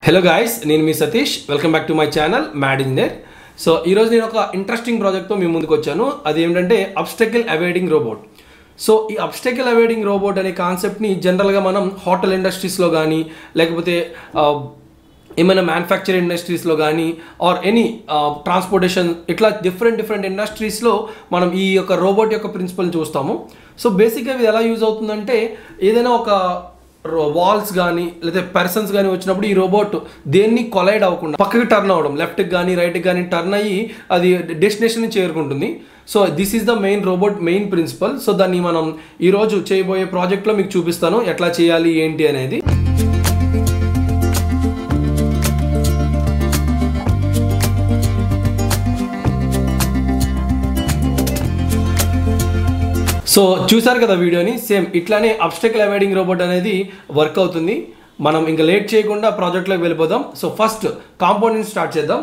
hello guys నేను మీ Satish welcome back to my channel mad engineer so ఈరోజు నేను ఒక ఇంట్రెస్టింగ్ ప్రాజెక్ట్తో మీ ముందుకు వచ్చాను అది ఏంటంటే అబ్స్టెకల్ అవేడింగ్ రోబోట్ సో ఈ అబ్స్టెకల్ అవేడింగ్ రోబోట్ అనే కాన్సెప్ట్ని జనరల్గా మనం హోటల్ ఇండస్ట్రీస్లో కానీ లేకపోతే ఆ, ఏమైనా మ్యానుఫ్యాక్చర్ ఇండస్ట్రీస్లో కానీ ఆర్ ఎనీ ట్రాన్స్పోర్టేషన్ ఇట్లా డిఫరెంట్ డిఫరెంట్ ఇండస్ట్రీస్లో మనం ఈ యొక్క రోబోట్ యొక్క ప్రిన్సిపల్ని చూస్తాము సో బేసిక్గా ఇది ఎలా యూజ్ అవుతుందంటే ఏదైనా ఒక వాల్స్ కానీ లేదా పర్సన్స్ కానీ వచ్చినప్పుడు ఈ రోబోట్ దేన్ని కొలైడ్ అవ్వకుండా పక్కకి టర్న్ అవ్వడం లెఫ్ట్కి కానీ రైట్కి కానీ టర్న్ అయ్యి అది డెస్టినేషన్ చేరుకుంటుంది so this is the main robot main principle so దాన్ని మనం ఈరోజు చేయబోయే ప్రాజెక్ట్లో మీకు చూపిస్తాను ఎట్లా చేయాలి ఏంటి అనేది సో చూసారు కదా వీడియోని సేమ్ ఇట్లానే అబ్స్టెకల్ అవాయిడింగ్ రోబోట్ అనేది వర్క్ అవుతుంది మనం ఇంకా లేట్ చేయకుండా ప్రాజెక్ట్లోకి వెళ్ళిపోదాం సో ఫస్ట్ కాంపౌండింగ్ స్టార్ట్ చేద్దాం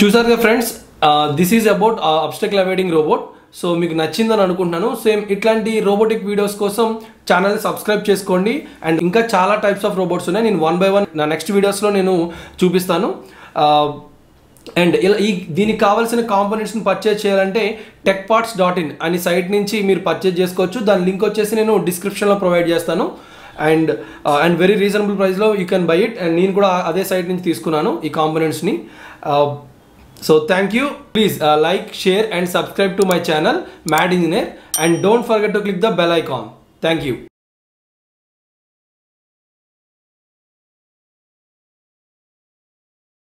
చూసారుగా friends this is about obstacle avoiding robot so మీకు నచ్చిందని అనుకుంటున్నాను సేమ్ ఇట్లాంటి రోబోటిక్ వీడియోస్ కోసం ఛానల్ సబ్స్క్రైబ్ చేసుకోండి అండ్ ఇంకా చాలా టైప్స్ ఆఫ్ రోబోట్స్ ఉన్నాయి నేను వన్ బై వన్ నా నెక్స్ట్ వీడియోస్లో నేను చూపిస్తాను అండ్ ఇలా ఈ దీనికి కావాల్సిన కాంపోనెంట్స్ని పర్చేజ్ చేయాలంటే టెక్ పార్ట్స్ డాట్ ఇన్ అనే సైట్ నుంచి మీరు పర్చేజ్ చేసుకోవచ్చు దాని లింక్ వచ్చేసి నేను డిస్క్రిప్షన్లో ప్రొవైడ్ చేస్తాను అండ్ అండ్ వెరీ రీజనబుల్ ప్రైస్లో you can buy it and నేను కూడా అదే సైట్ నుంచి తీసుకున్నాను ఈ కాంపోనెంట్స్ని so thank you please like share and subscribe to my channel mad engineer and don't forget to click the bell icon thank you